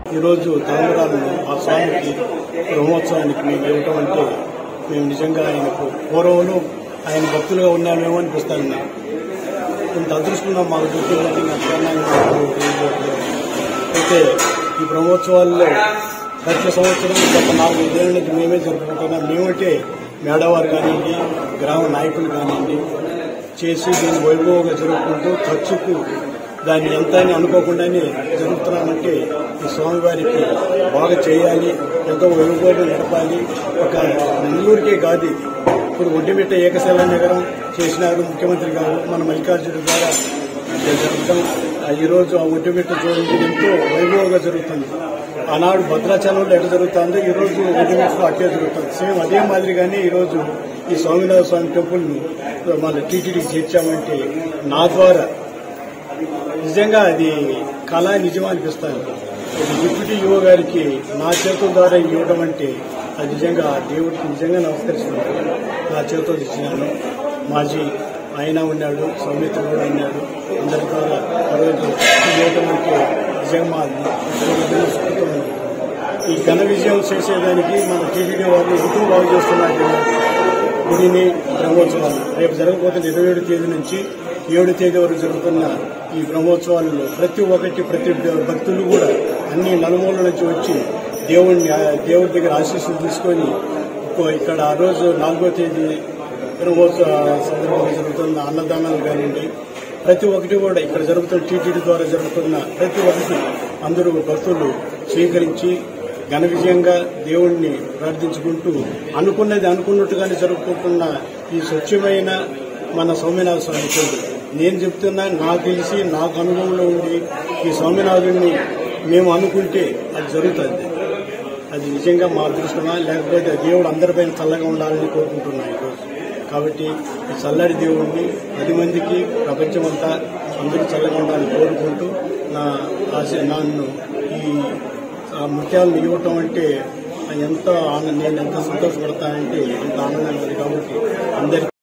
ఈరోజు తలంబరాలను ఆ స్వామికి బ్రహ్మోత్సవానికి మేము ఇవ్వటం అంటే మేము నిజంగా ఆయనకు పూర్వంలో ఆయన భక్తులుగా ఉన్నామేమో అనిపిస్తాను నాకు ఇంత అదృష్టంగా మాకు దొరికిందని నాకు చాలా ఆనందంగా అయితే ఈ బ్రహ్మోత్సవాల్లో ప్రతి సంవత్సరం గత నాలుగైదేళ్ల నుంచి మేమే జరుపుకుంటున్నాం మేమంటే మేడవారు కానివ్వండి గ్రామ నాయకులు కానివ్వండి చేసి దీన్ని వైభవంగా జరుపుకుంటూ ఖర్చుకు దాన్ని ఎంత అని అనుకోకుండానే జరుపుతున్నామంటే ఈ స్వామివారికి బాగా చేయాలి ఎంతో వైభవంగా నడపాలి ఒక నెల్లూరుకే కాదు ఇది. ఇప్పుడు ఒడ్డుమిట్ట ఏకశైల నగరం చేసినారు ముఖ్యమంత్రి గారు మన మల్లికార్జున ద్వారా జరుగుతాం ఈరోజు ఆ ఒడ్డుమిట్ట చూడండి ఎంతో వైభవంగా జరుగుతుంది ఆనాడు భద్రాచలంలో ఎట్లా జరుగుతుందో ఈ రోజు ఒడ్డుమిట్టలో అట్టే జరుగుతుంది సేమ్ అదే మాదిరిగానే ఈ రోజు ఈ స్వామినాథ స్వామి టెంపుల్ను మన టీటీడీకి చేర్చామంటే నా ద్వారా నిజంగా అది కళ నిజమా అనిపిస్తాను ఇది డిప్యూటీ యువ గారికి నా చేతుల ద్వారా ఇవ్వడం అంటే అది నిజంగా ఆ దేవుడికి నిజంగా నమస్కరిస్తున్నాను నా చేతులు ఇచ్చినాను మాజీ ఆయన ఉన్నాడు సౌమిత్రుడు కూడా ఉన్నాడు అందరి ద్వారా ఆ రోజు ఇవ్వడం అంటే నిజంగా మా సుకృతం ఉంది. ఈ ఘన విజయం చేసేదానికి మన టీటీడీ వాళ్ళు ఎంతో బాగు చేస్తున్నారు గుడిని బ్రహ్మోత్సవాలు రేపు జరగబోతున్న ఇరవై ఏడు తేదీ నుంచి ఏడు తేదీ వరకు జరుగుతున్న ఈ బ్రహ్మోత్సవాలలో ప్రతి ఒక్కటి ప్రతి భక్తులు కూడా అన్ని నలుమూలల నుంచి వచ్చి దేవుడిని ఆ దేవుడి దగ్గర ఆశీస్సులు తీసుకొని ఇక్కో- ఇక్కడ ఆ రోజు నాలుగో తేదీ బ్రహ్మోత్సవ సందర్భంగా జరుగుతున్న అన్నదానాలు కానివ్వండి ప్రతి ఒక్కటి కూడా ఇక్కడ జరుగుతున్న టీటీడీ ద్వారా జరుగుతున్న ప్రతి ఒక్కటి అందరూ భక్తులు స్వీకరించి ఘన విజయంగా దేవుణ్ణి ప్రార్థించుకుంటూ అనుకున్నది అనుకున్నట్టుగానే జరుపుకుంటున్న ఈ స్వచ్ఛమైన మన సౌమ్యనాథ స్వామి టెంపుల్ నేను చెప్తున్నా నాకు తెలిసి నాకు అనుభవంలో ఉండి ఈ స్వామినాథుడిని మేము అనుకుంటే అది జరుగుతుంది అది నిజంగా మా అదృష్టమా లేకపోతే దేవుడు అందరిపైన చల్లగా ఉండాలని కోరుకుంటున్నాను ఈరోజు కాబట్టి ఈ చల్లడి దేవుడిని పది మందికి ప్రపంచమంతా అందరూ చల్లగా ఉండాలని కోరుకుంటూ నా ఆశ నన్ను ఈ ఆ ముత్యాలను ఇవ్వటం అంటే ఎంత ఆనంద నేను ఎంత సంతోషపడతానంటే ఎంత ఆనందంగా ఉంది కాబట్టి అందరికీ